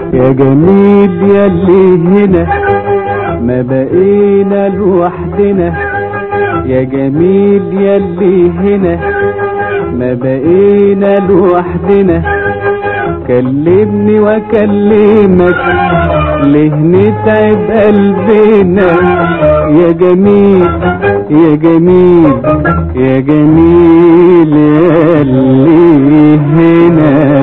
يا جميل ياللي هنا ما بقينا لوحدنا يا جميل ياللي هنا ما بقينا لوحدنا كلمني واكلمك ليه نتعب قلبنا يا جميل يا جميل يا جميل ياللي هنا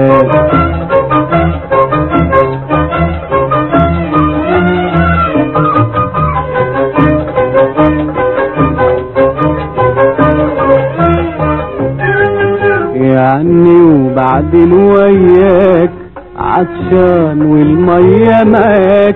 يعني وبعدين وياك عطشان والمية معاك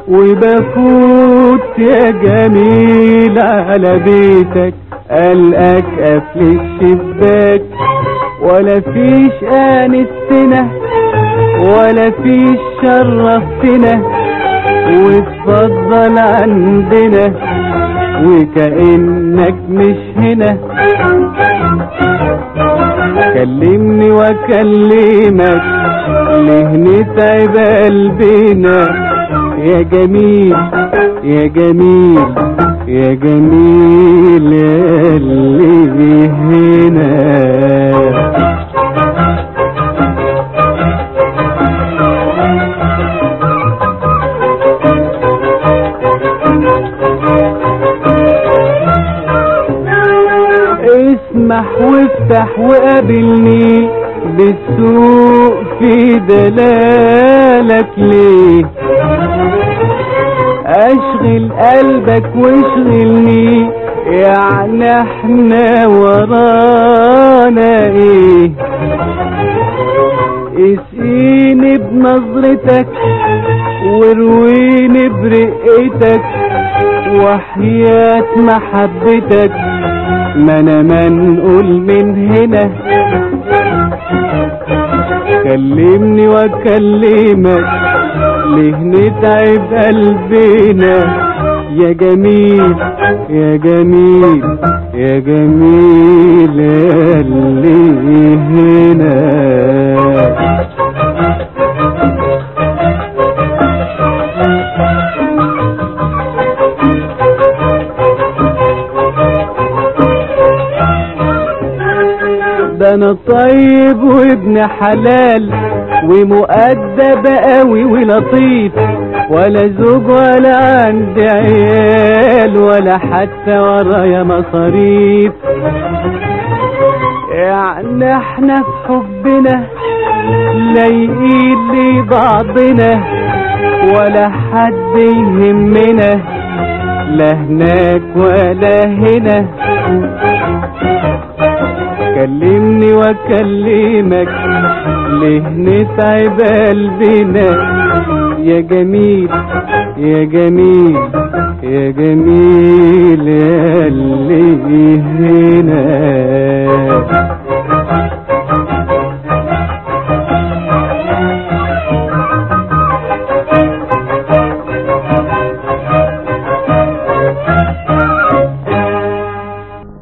وبفوت يا جميل على بيتك قلقك قفل الشباك ولا فيش آنستنا ولا فيش شرفتنا واتفضل عندنا وكأنك مش هنا كلمني واكلمك ليه نتعب قلبنا يا جميل يا جميل يا جميل يا اللي هنا اسمح وافتح وقابلني بالسوق في دلالك ليه اشغل قلبك واشغلني يعني احنا ورانا ايه اسقيني بنظرتك ورويني برقتك وحياة محبتك ما انا منقول من هنا كلمني واكلمك ليه نتعب قلبنا يا جميل يا جميل يا جميل يا اللي هنا ده انا طيب وابن حلال ومؤدب قوي ولطيف ولا زوج ولا عندي عيال ولا حتى ورايا مصاريف يعني احنا في حبنا لايقين لبعضنا ولا حد يهمنا لا هناك ولا هنا كلمني واكلمك ليه نتعب قلبنا يا جميل يا جميل يا جميل